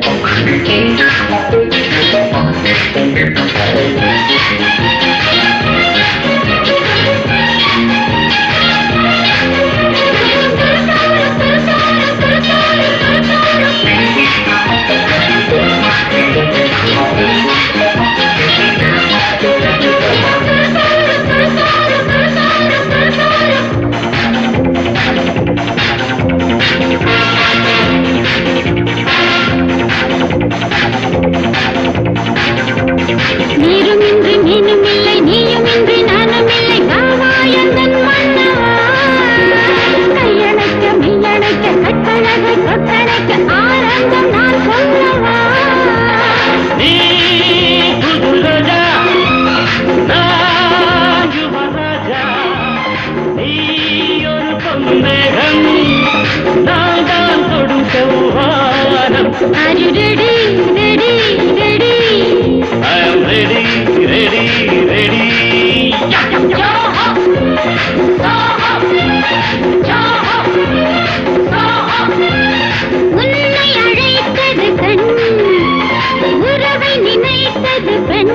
நீருமின்றி மீனும் இல்லை நீயுமின்றி நானும் இல்லை காவாயந்தன் மன்னவா கையணைக்க மெய்யணைக்க கட்டழகை கொட்டணைக்க ஆனந்தம் நான் சொல்லவா நீ புது ரோஜா நான் யுவராஜா நீ ஒரு பொன்னேகம் நான் தான் தொடும் செவ்வானம் Are you ready, ready, ready? I am ready, ready, ready. உன்னை அழைத்தது கண் உறவை நினைத்தது பெண்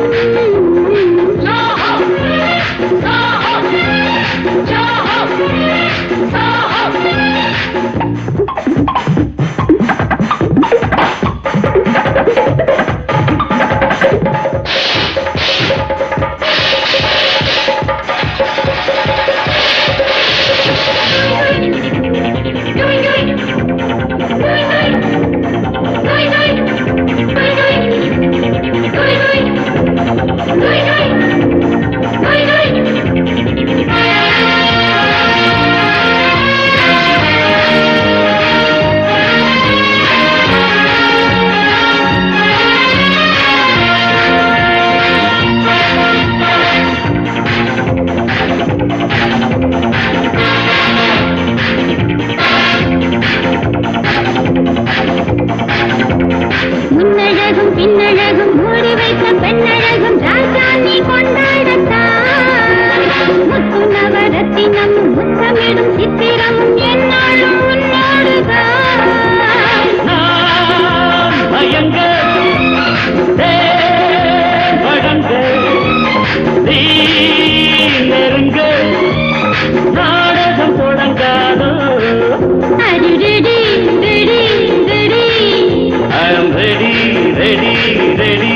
முன்னழகும் பின்னழகும் மூடி வைத்த பெண்ணழகும் ராஜா நீ கொண்டாடத்தான் முத்து நவரத்தினம் முத்தமிடும் சித்திரமும் என்னாலும் உன்னோடுதான் நான் மயங்க தேன் வழங்க நீ நெருங்க நாடகம் தொடங்காதோ Are you ready, ready, ready? I am ready, ready, ready.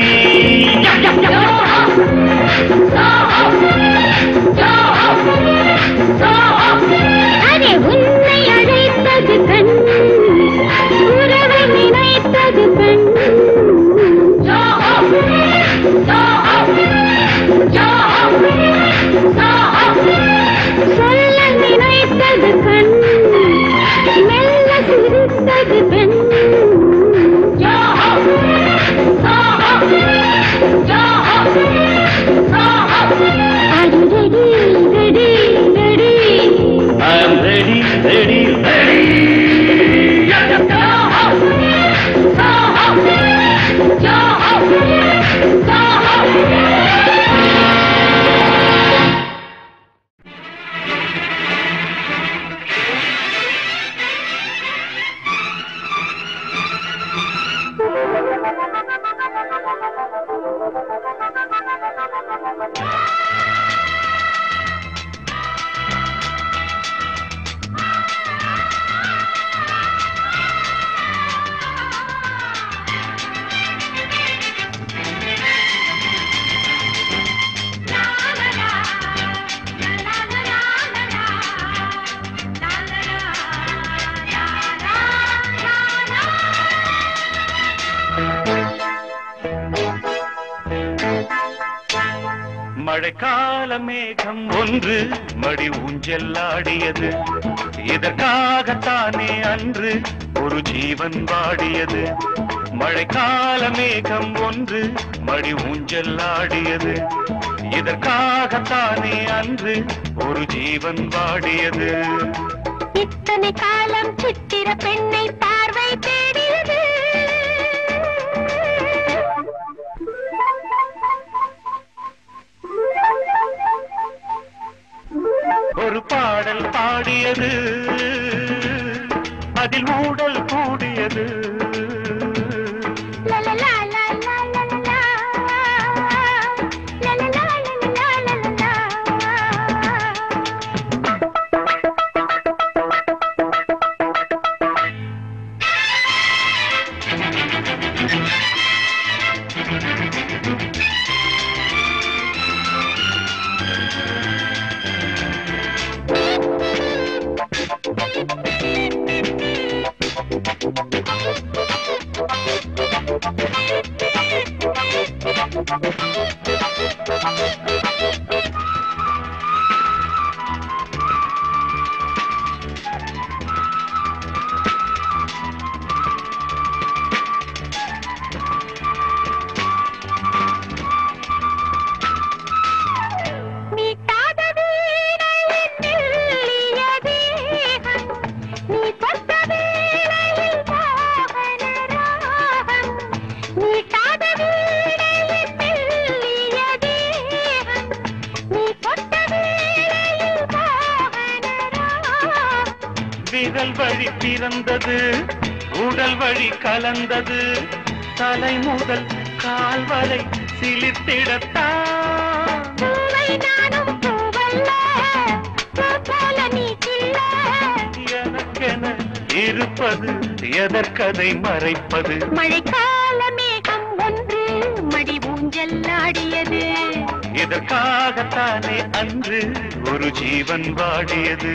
அரே உன்னை அழைத்தது கண் உறவை நினைத்தது பெண் சொல்ல நினைத்தது கண் மெல்ல சிரித்தது பெண் Are you ready, ready, ready? I am ready, ready, ready. மழைக்கால மேகம் ஒன்று மடி ஊஞ்செல்லாடியது இதற்காகத்தானே அன்று ஒரு ஜீவன் வாடியது மழைக்கால மேகம் ஒன்று மடி ஊஞ்செல்லாடியது இதற்காகத்தானே அன்று ஒரு ஜீவன் வாடியது இத்தனை காலம் சித்திர பெண்ணை பார்வை தேடியது ஒரு பாடல் பாடியது அதில் ஊடல் கூடியது மீட்டாத வீணையின் மெல்லிய தேகம், நீ தொட்ட வேளையில் மோகன ராகம். மீட்டாத வீணையின் மெல்லிய தேகம், நீ தொட்ட வேளையில் மோகன ராகம். விரல் வழி பிறந்தது உடல் வழி கலந்தது தலை முதல் கால் வரை சிலிர்த்திடத்தான் பூவை நானும் பூவல்ல, பூ போல நீ கில்ல. எனக்கென இருப்பது எதற்கதை மறைப்பது மழைக்கால மேகம் ஒன்று மடி ஊஞ்சல் ஆடியது இதற்காகத்தானே அன்று ஒரு ஜீவன் வாடியது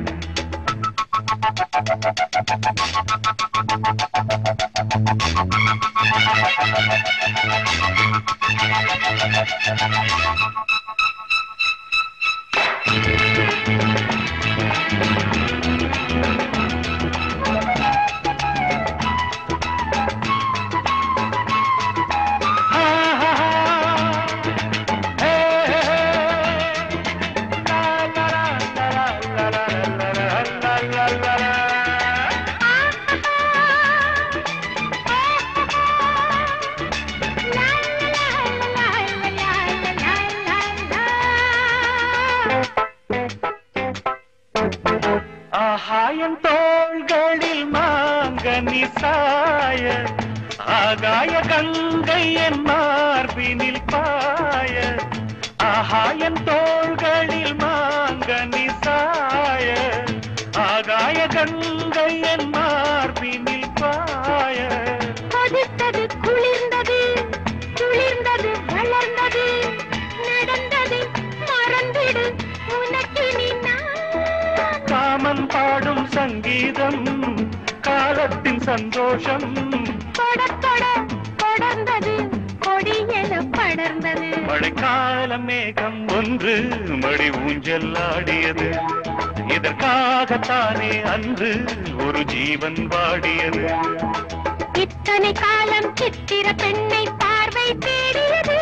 ஆகாயம் தோள்களில் மாங்கனி சாய ஆகாய கங்கை என் மார்பினில் பாய ஆகாயம் தோள்களில் மாங்கனி சாய ஆகாய கங்கை என் மார்பினில் பாய கொதித்தது குளிர்ந்தது குளிர்ந்தது வளர்ந்தது நடந்தது மறந்திடு உனக்கினி நான் காமன் பாடும் சங்கீதம் காலத்தின் சந்தோஷம் தொட தொட தொடர்ந்தது கொடியென படர்ந்தது மழைக்கால மேகம் ஒன்று மடி ஊஞ்சல் ஆடியது இதற்காகத்தானே அன்று ஒரு ஜீவன் வாடியது இத்தனை காலம் சித்திர பெண்ணை பார்வை தேடியது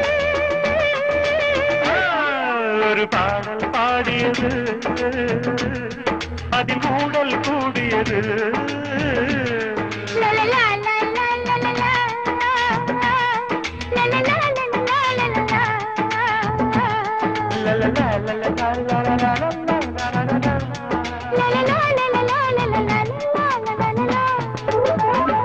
ஆ, ஒரு பாடல் பாடியது அதில் கூடல் கூடியது லலலா, லலலா, லலலா. லலலா, லலலா, லலலா. லலலா, லலலா, லலலா, லலலா. லலலா, லலலா, லலலா, லலலா, லலலா.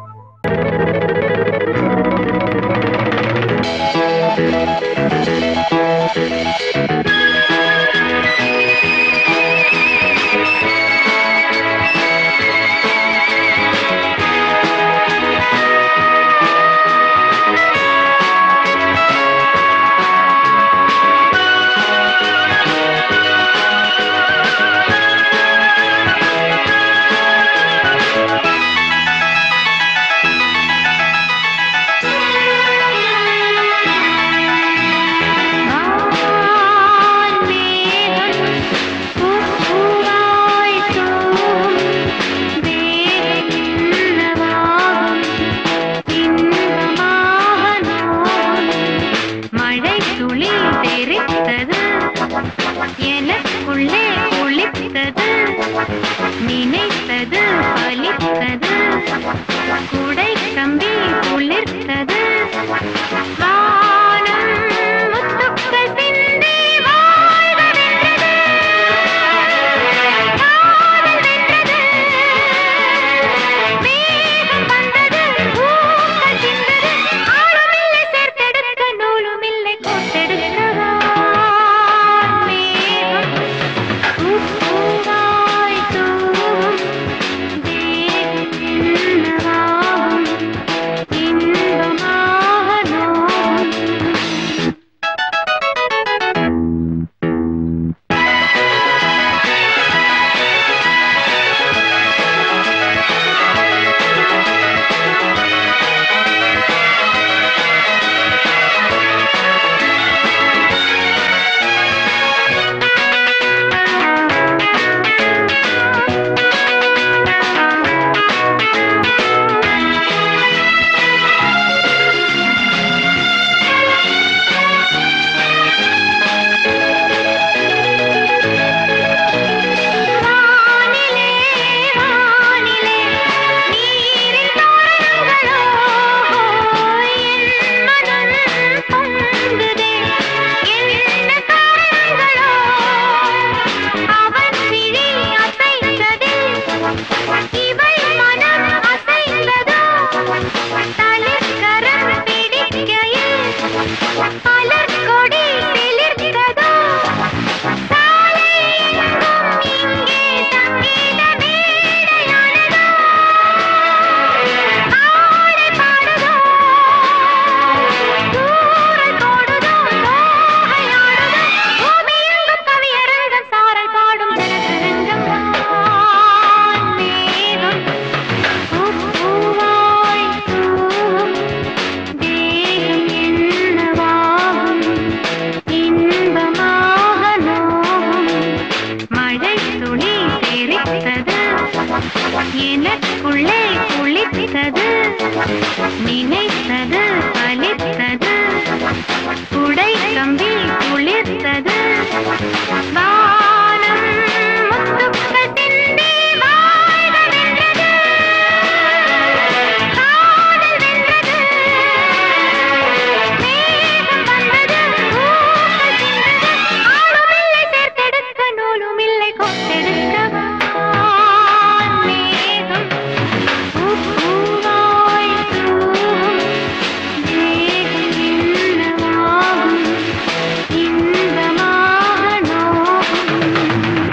மழை துளி தெரித்தது எனக்குள்ளே ஒளித்தது நினைத்தது பலித்தது குடை கம்பி குளிர்த்தது வானம் முத்துக்கள் சிந்தி வாழ்க வென்றது. காதல் வென்றது. வேகம் வந்தது, ஊக்கம் சிந்தது. ஆளுமில்லை சேர்த்தெடுக்க, நூலுமில்லை கோர்த்தெடுக்கவா. மேகம் பூப்பூவாய் தூவும் தேகம் என்னவாகும் இன்பமாக அலர்கொடி சிலிர்க்கிறதோ சாலை எங்கும் இங்கே சங்கீத மேடையானதோ ஆடை பாடுதோ தூரல் போடுதோ தோகையாடுதோ பூமி எங்கும் கவியரங்கம் சாரல் பாடும் ஜனதரங்கம் வான் மேகம் பூப்பூவாய் தூவும் தேகம் என்னவாகும் இன்பமாக நோகும் மழை துளி தெரித்தது எனக்குள்ளே குளித்தது நினைத்தது பலித்தது குடை கம்பி குளிர்த்தது வானம் முத்துக்கள் சிந்தி வாழ்க வென்றது காதல் வென்றது மேகம் வந்தது பூக்கள் சிந்தது ஆளுமில்லை சேர்த்தெடுக்க நூலுமில்லை கொத்தெடுக்க வான் மேகம் பூப்பூவாய் தூவும் தேகம் என்னவாகும் இன்பமாக நோகும்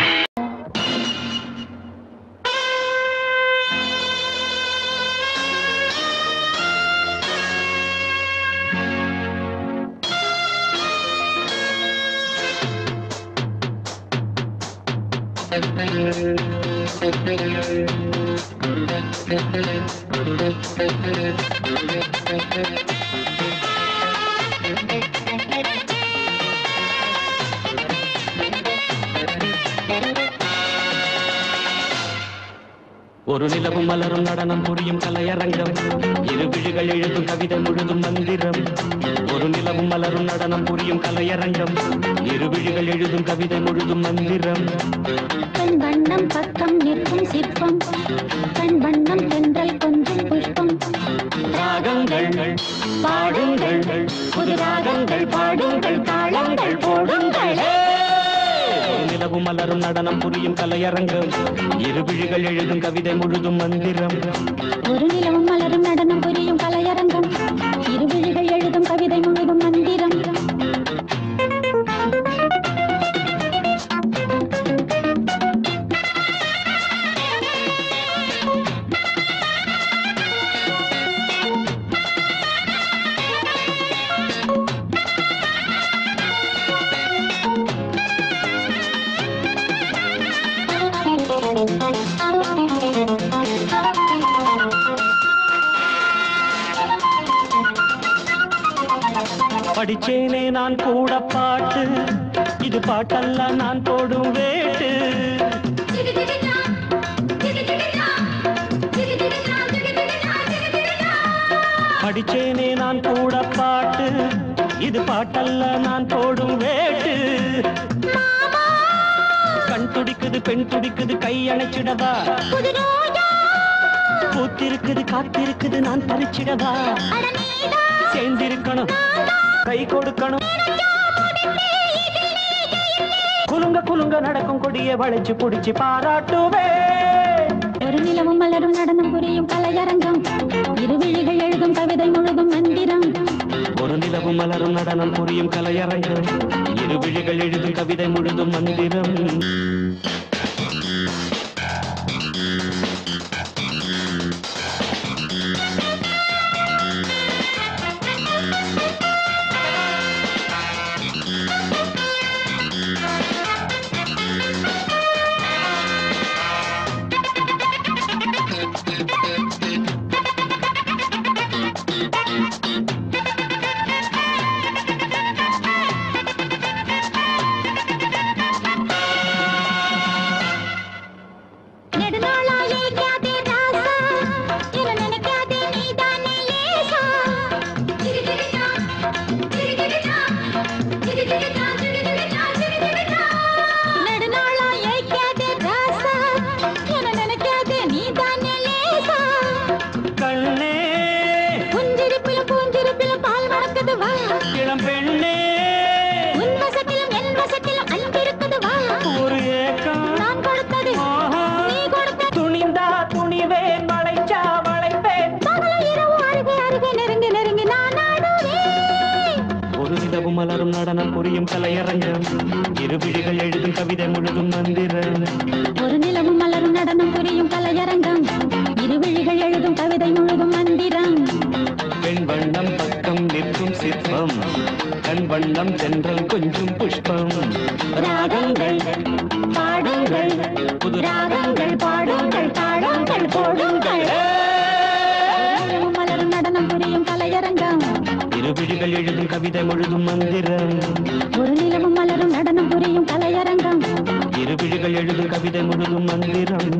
ஒரு நிலவும் மலரும் நடனம் புரியும் கலையரங்கம் இரு விழிகள் எழுதும் கவிதை முழுதும் மந்திரம் ஒரு நிலவும் மலரும் நடனம் புரியும் கலையரங்கம் இரு விழிகள் எழுதும் கவிதை முழுதும் மந்திரம் கண் வண்ணம் பக்கம் நிற்கும் சிற்பம் கண் வண்ணம் தென்றல் கொஞ்சம் புஷ்பம் ராகங்கள் பாடுங்கள் புது ராகங்கள் பாடுங்கள் தாளங்கள் போடுங்கள் ஒரு நிலவும் மலரும் நடனம் புரியும் கலையரங்கம் இரு விழிகள் எழுதும் கவிதை முழுதும் மந்திரம் ஒரு நிலவும் மலரும் நடனம் புரியும் கலையரங்கம் இருவிழிகள் எழுதும் கவிதை முழுதும் மந்திரம் படிச்சேனே நான் கூட பாட்டு இது பாட்டல்ல நான் போடும் வேட்டு படிச்சேனே நான் கூட பாட்டு இது பாட்டல்ல நான் போடும் வேட்டு கண் துடிக்குது பெண் துடிக்குது கை அணைச்சிடவா புது ரோஜா பூத்திருக்குது காத்திருக்குது நான் பறிச்சிடவா சேர்ந்திருக்கணும் கை கொடுக்கணும் குலுங்க குலுங்க நடக்கும் கொடிய வளைச்சு புடிச்சு பாராட்டுவே ஒரு நிலவும் மலரும் நடனம் புரியும் கலையரங்கம் இருவிழிகள் எழுதும் கவிதை முழுதும் மந்திரம் ஒரு நிலவு மலரும் நடனம் புரியும் கலையரங்கம் இரு விழிகள் எழுதும் கவிதை முழுதும் மந்திரம் நிலவும் மலரும் நடனம் புரியும் கலையரங்கம் இரு விழிகள் எழுதும் கவிதை முழுதும் மந்திரம் ஒரு நிலவும் மலரும் நடனம் புரியும் கலையரங்கம் இரு விழிகள் எழுதும் கவிதை முழுதும் மந்திரம் பெண் வண்ணம் பக்கம் நிற்கும் சிற்பம் கண் வண்ணம் தென்றல் கொஞ்சம் புஷ்பம் ராகங்கள் பாடுங்கள் புது ராகங்கள் பாடுங்கள் தாளங்கள் போடுங்கள் நிலவும் மலரும் நடனம் புரியும் கலையரங்கம் இரு விழிகள் எழுதும் கவிதை முழுதும் மந்திரம் ஒரு நிலவும் மலரும் நடனம் புரியும் கலையரங்கம் இரு விழிகள் எழுதும் கவிதை முழுதும் மந்திரம்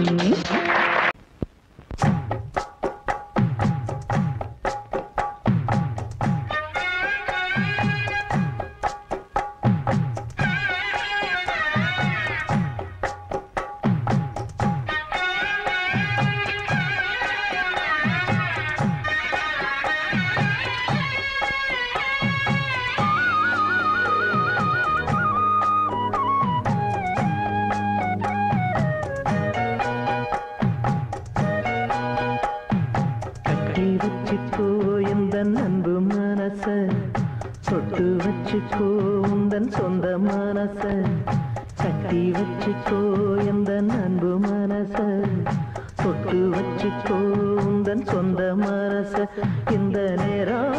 கட்டி வச்சுக்கோ எந்த அன்பு மனச தொட்டு வச்சுக்கோ உந்தன் சொந்த மனச கட்டி வச்சுக்கோ எந்த அன்பு மனச தொட்டு வச்சுக்கோ உந்தன் சொந்த மனச இந்த நேரம்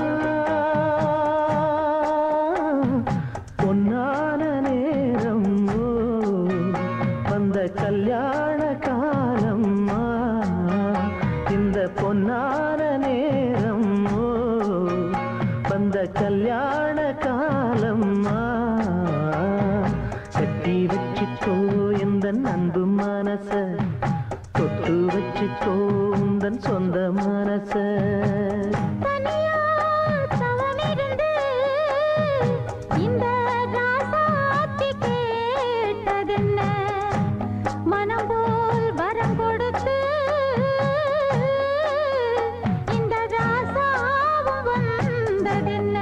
பொன்னான நேரம் ஓ, வந்த கல்யாண காலம் ஆ, இந்த பொன்னான நேரம் ஓ, வந்த கல்யாண காலம் ஆ, கட்டி வச்சுக்கோ இந்த அன்பு மனச தொட்டு வச்சுக்கோ உந்தன் சொந்த மனச தனியா தவமிருந்து இந்த ராசாத்தி கேட்டதென்ன மனம் போல் வரம் கொடுத்து இந்த ராசாவும் வந்ததென்ன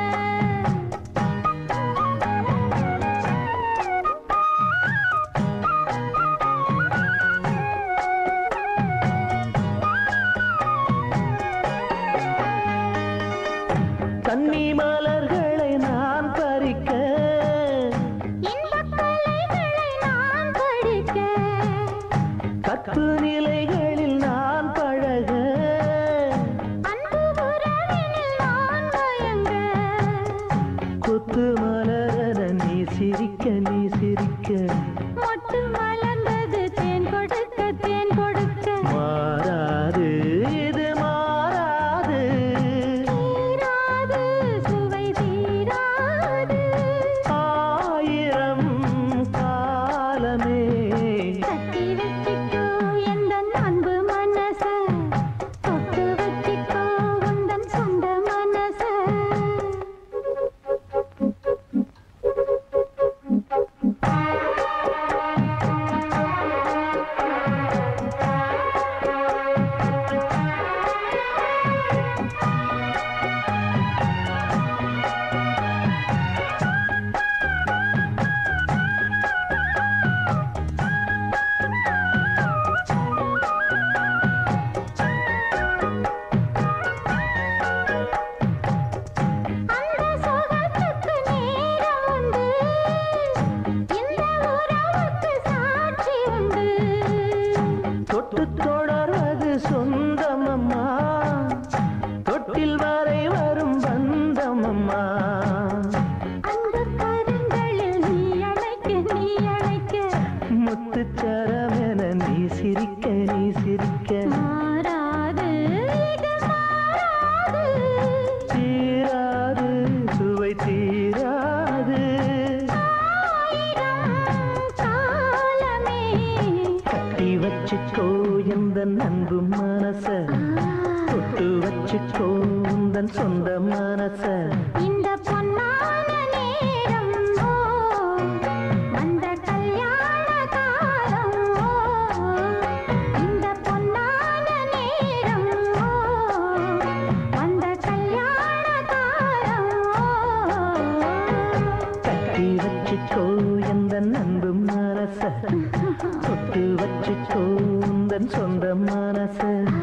கன்னி மலர்களை நான் பறிக்க இன்பக் கலைகளை நான் படிக்க கற்பு நிலைகளில் நான் பழக அன்பு உறவினில் நான் மயங்க கொத்து மலர நீ சிரிக்க நீ சிரிக்க மொட்டு மலர்ந்தது தேன் கொடுக்க தேன் கொடுக்க மாறாது இது மாறாது தீராது சுவை தீராது ஆயிரம் காலமே கட்டி வச்சிக்கோ எந்த அன்பு மனச தொட்டு வச்சிக்கோ உந்தன் சொந்த மனச அந்த சுகத்துக்கு நேரம் உண்டு இந்த உறவுக்கு சாட்சி உண்டு தொட்டு தொடர்வது சொந்தமம்மா தொட்டில் வரை வரும் பந்தமம்மா அந்த கருங்களில் நீ அழைக்க நீ அழைக்க முத்துச்சரமென நீ சிரிக்க நீ சிரிக்க மாறாது இது மாறாது தீராது சுவை தீராது ஆயிரம் காலமே கட்டி வச்சுக்கோ எந்த அன்பு மனச தொட்டு வச்சுக்கோ உந்தன் சொந்த மனச இந்த பொன்னான நேரம் ஓ வந்த கல்யாண காலம் ஓ இந்த பொன்னான நேரம் ஓ வந்த கல்யாண காலம் ஓ கட்டி வச்சுக்கோ எந்த அன்பு மனச தொட்டு வச்சுக்கோ உந்தன் சொந்த மனச